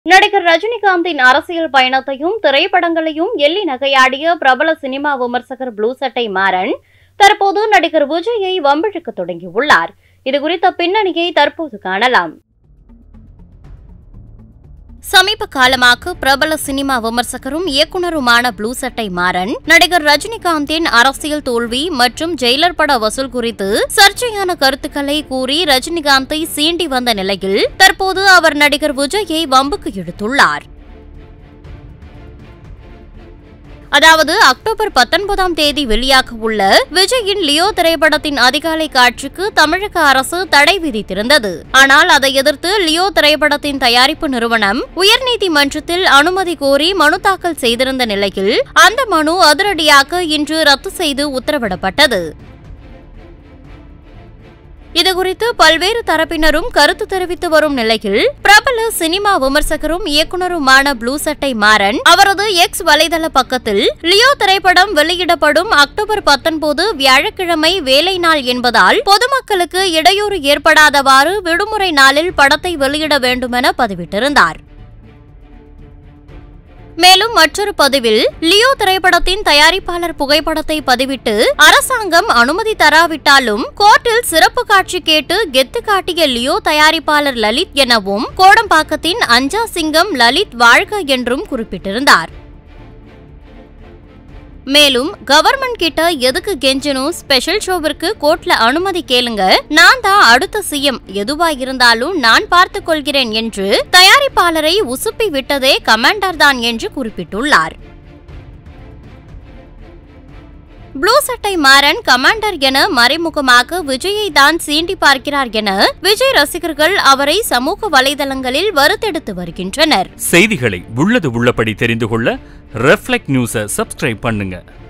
நடிகர் ரஜினிகாந்தின் அரசியல் பயணத்தையும் திரைப்படங்களையும் எள்ளி நகையாடிய பிரபல சினிமா விமர்சகர் ப்ளூ சட்டை மாறன் தற்போது நடிகர் விஜயை வம்பிழுக்க தொடங்கியுள்ளார் இது குறித்த பின்னணியை தற்போது காணலாம் சமீப காலமாக பிரபல சினிமா விமர்சகரும் இயக்குனருமான ப்ளூ சட்டை மாறன் நடிகர் ரஜினிகாந்தின் அரசியல் தோல்வி மற்றும் ஜெயிலர் பட வசூல் குறித்து சர்ச்சையான கருத்துக்களை கூறி ரஜினிகாந்தை சீண்டி வந்த நிலையில் தற்போது அவர் நடிகர் விஜயை வம்புக்கு இழுத்துள்ளார் அதாவது அக்டோபர் பத்தொன்பதாம் தேதி வெளியாக உள்ள விஜயின் லியோ திரைப்படத்தின் அதிகாலை காட்சிக்கு தமிழக அரசு தடை விதித்திருந்தது ஆனால் அதை எதிர்த்து லியோ திரைப்படத்தின் தயாரிப்பு நிறுவனம் உயர்நீதிமன்றத்தில் அனுமதி கோரி மனு தாக்கல் செய்திருந்த நிலையில் அந்த மனு அதிரடியாக இன்று ரத்து செய்து உத்தரவிடப்பட்டது இதுகுறித்து பல்வேறு தரப்பினரும் கருத்து தெரிவித்து வரும் நிலையில் பிரபல சினிமா விமர்சகரும் இயக்குனருமான ப்ளூ சட்டை மாறன் அவரது எக்ஸ் வலைதள பக்கத்தில் லியோ திரைப்படம் வெளியிடப்படும் அக்டோபர் பத்தொன்பது வியாழக்கிழமை வேலை நாள் என்பதால் பொதுமக்களுக்கு இடையூறு ஏற்படாதவாறு விடுமுறை நாளில் படத்தை வெளியிட வேண்டுமென பதிவிட்டிருந்தார் மேலும் மற்றொரு பதிவில் லியோ திரைப்படத்தின் தயாரிப்பாளர் புகைப்படத்தை பதிவிட்டு அரசாங்கம் அனுமதி தராவிட்டாலும் கோர்ட்டில் சிறப்பு காட்சி கேட்டு கெத்து காட்டிய லியோ தயாரிப்பாளர் லலித் எனவும் கோடம்பாக்கத்தின் அஞ்சா சிங்கம் லலித் வாழ்க என்றும் குறிப்பிட்டிருந்தார் மேலும் கவர்மெண்ட் கிட்ட எதுக்கு கெஞ்சணும் ஸ்பெஷல் ஷோவிற்கு கோர்ட்ல அனுமதி கேளுங்க நான் தான் அடுத்த சிஎம் எதுவா இருந்தாலும் நான் பார்த்துக் கொள்கிறேன் என்று தயாரிப்பாளரை உசுப்பி விட்டதே கமாண்டர் தான் என்று குறிப்பிட்டுள்ளார் ப்ளூ சட்டை மாறன் கமாண்டர் என மறைமுகமாக விஜயை தான் சீண்டி பார்க்கிறார் என விஜய் ரசிகர்கள் அவரை சமூக வலைதளங்களில் வறுத்தெடுத்து வருகின்றனர் செய்திகளை உள்ளது உள்ளபடி தெரிந்து கொள்ள ரெஃப்ளெக்ட் நியூஸை சப்ஸ்கிரைப் பண்ணுங்க